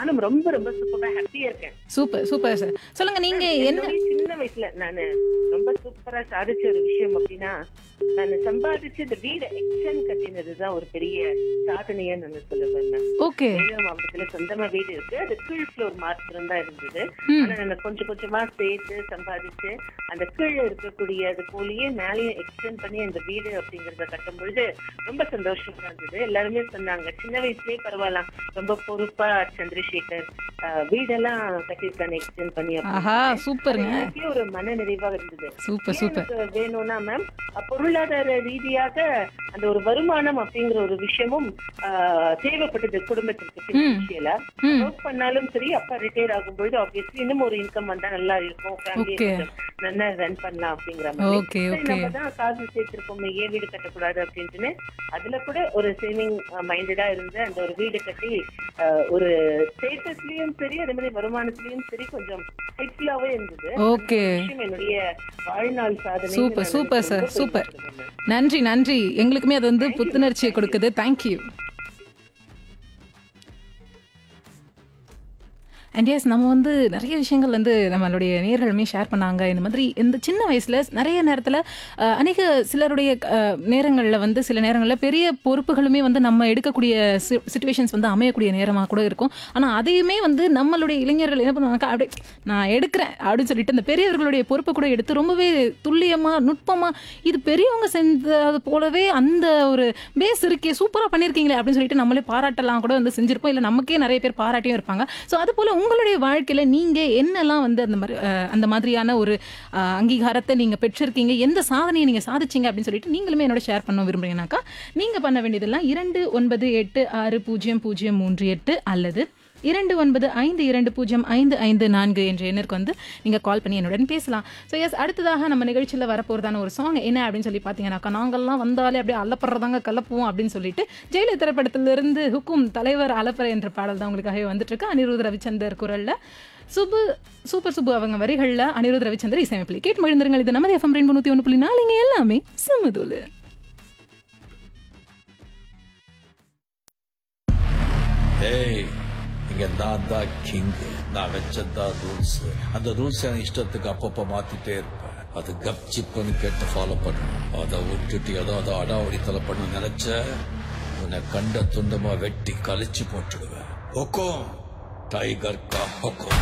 நானும் ரொம்ப ரொம்ப சூப்பரா ஹாப்பியா இருக்கேன் சூப்பர் சூப்பர் சார் சொல்லுங்க நீங்க என்ன என்னுடைய சின்ன வயசுல நானு ரொம்ப சூப்பரா சாதிச்ச ஒரு விஷயம் அப்படின்னா நான் சம்பாதிச்சு இந்த வீடு எக்ஸ்டன் கட்டினதுதான் ஒரு பெரிய சாதனையா நான் சொல்லுவேன் நான். ஓகே சேலம் மாவட்டத்துல சொந்தமா வீடு இருக்கு அது கீழ் ஃப்ளோர் மாத்திரம் தான் இருந்தது ம். ஆனா நான் கொஞ்சம் கொஞ்சமா சேர்த்து சம்பாதிச்சு அந்த கீழே இருக்கக்கூடிய அது போலயே மேலேயும் எக்ஸ்டெண்ட் பண்ணி அந்த வீடு அப்படிங்கறத கட்டும் பொழுது ரொம்ப சந்தோஷமா இருந்தது எல்லாருமே சொன்னாங்க சின்ன வயசுலயே பரவாயில்ல ரொம்ப பொறுப்பா சந்திரசேகர் ஆஹ், வீடெல்லாம் கட்டியிருக்காங்க எக்ஸ்டெண்ட் பண்ணி அப்படின்னு. ஆஹா சூப்பருங்க எனக்கே ஒரு மன நிறைவாக இருந்தது சூப்பர் சூப்பர் எனக்கு வேணும்னா மேம் பொருளாதார ரீதியாக அந்த ஒரு வருமானம் அப்படிங்கிற ஒரு விஷயமும் ஆஹ், தேவைப்பட்டது குடும்பத்திற்கு பினான்சியலா ம் ஒர்க் பண்ணாலும் சரி அப்பா ரிட்டையர் ஆகும்போது ஆப்வியஸ்லி இன்னும் ஒரு இன்கம் வந்தா நல்லா இருக்கும் ஃபேமிலி Okay. நல்லா ரன் பண்ணலாம் அப்படிங்கிற மாதிரி ஓகே சரி, ஓகே நம்ம தான் காசு சேர்த்திருக்கோமே ஏன் வீடு கட்டக்கூடாது அப்படின்ட்டுன்னு அதுல கூட ஒரு சேவிங் மைண்டடா இருந்து அந்த ஒரு வீடு கட்டி ஆஹ், ஒரு ஸ்டேட்டஸ்லயும் சரி அதே மாதிரி வருமானத்திலயும் சரி கொஞ்சம் ஹெல்ப்ஃபுல்லாவே இருந்தது ஓகே விஷயம் என்னுடைய வாழ்நாள் சாதனை சூப்பர் சூப்பர் சார் சூப்பர் நன்றி நன்றி எங்களுக்குமே அது வந்து புத்துணர்ச்சியை கொடுக்குது தேங்க்யூ அண்ட் எஸ் நம்ம வந்து நிறைய விஷயங்கள் வந்து நம்மளுடைய நேர்களுமே ஷேர் பண்ணாங்க இந்த மாதிரி இந்த சின்ன வயசில் நிறைய நேரத்தில் அநேக சிலருடைய நேரங்களில் வந்து சில நேரங்களில் பெரிய பொறுப்புகளுமே வந்து நம்ம எடுக்கக்கூடிய சுச்சுவேஷன்ஸ் வந்து அமையக்கூடிய நேரமாக கூட இருக்கும் ஆனால் அதையுமே வந்து நம்மளுடைய இளைஞர்கள் என்ன பண்ணுவாங்க அப்படியே நான் எடுக்கிறேன் அப்படின்னு சொல்லிட்டு அந்த பெரியவர்களுடைய பொறுப்பை கூட எடுத்து ரொம்பவே துல்லியமாக நுட்பமாக இது பெரியவங்க செஞ்சது போலவே அந்த ஒரு பேஸ் இருக்கே சூப்பராக பண்ணியிருக்கீங்களே அப்படின்னு சொல்லிட்டு நம்மளே பாராட்டலாம் கூட வந்து செஞ்சிருப்போம் இல்லை நமக்கே நிறைய பேர் பாராட்டியும் இருப்பாங்க ஸோ அது போல் உங்களுடைய வாழ்க்கையில் நீங்கள் என்னெல்லாம் வந்து அந்த மாதிரி அஹ், அந்த மாதிரியான ஒரு அஹ், அங்கீகாரத்தை நீங்கள் பெற்றிருக்கீங்க எந்த சாதனையை நீங்கள் சாதிச்சீங்க அப்படின்னு சொல்லிட்டு நீங்களுமே என்னோட ஷேர் பண்ண விரும்புறீங்கனாக்கா நீங்கள் பண்ண வேண்டியதெல்லாம் இரண்டு ஒன்பது எட்டு ஆறு பூஜ்ஜியம் பூஜ்ஜியம் மூன்று எட்டு அல்லது இரண்டு ஒன்பது ஐந்து இரண்டு பூஜ்ஜியம் ஐந்து ஐந்து நான்கு என்ற எண்ணிற்கு வந்து நீங்கள் கால் பண்ணி என்னுடன் பேசலாம் ஸோ எஸ் அடுத்ததாக நம்ம நிகழ்ச்சியில் வரப்போகிறதான ஒரு சாங் என்ன அப்படின்னு சொல்லி பார்த்தீங்கன்னாக்கா நாங்கள்லாம் வந்தாலே அப்படியே அலப்படுறதாங்க கலப்புவோம் அப்படின்னு சொல்லிட்டு ஜெயில திரைப்படத்திலிருந்து ஹுக்கும் தலைவர் அலப்பற என்ற பாடல் தான் உங்களுக்காகவே வந்துட்டு இருக்கு அனிருத் ரவிச்சந்தர் குரலில் சுபு சூப்பர் சுப்பு அவங்க வரிகளில் அனிருத் ரவிச்சந்தர் இசையமைப்பில் கேட்டு மகிழ்ந்திருங்கள் இது நமது எஃப்எம் ரெண்டு நூற்றி ஒன்று புள்ளி நாலுங்க எல்லாமே சுமதுலு ஏய் இங்க நான் தான் கிங் நான் வச்சதான் ரூல்ஸ் அந்த ரூல்ஸ் என் இஷ்டத்துக்கு அப்பப்ப மாத்திட்டே இருப்பேன் அது கப்சிப்புன்னு கேட்டு ஃபாலோ பண்ணணும் அதை விட்டுட்டு ஏதோ அதை அடாவடித்தலை பண்ண நினைச்ச உன்னை கண்ட துண்டமா வெட்டி கழிச்சு போட்டுடுவேன் ஹொக்கோம் டைகர் கா ஹொக்கோம்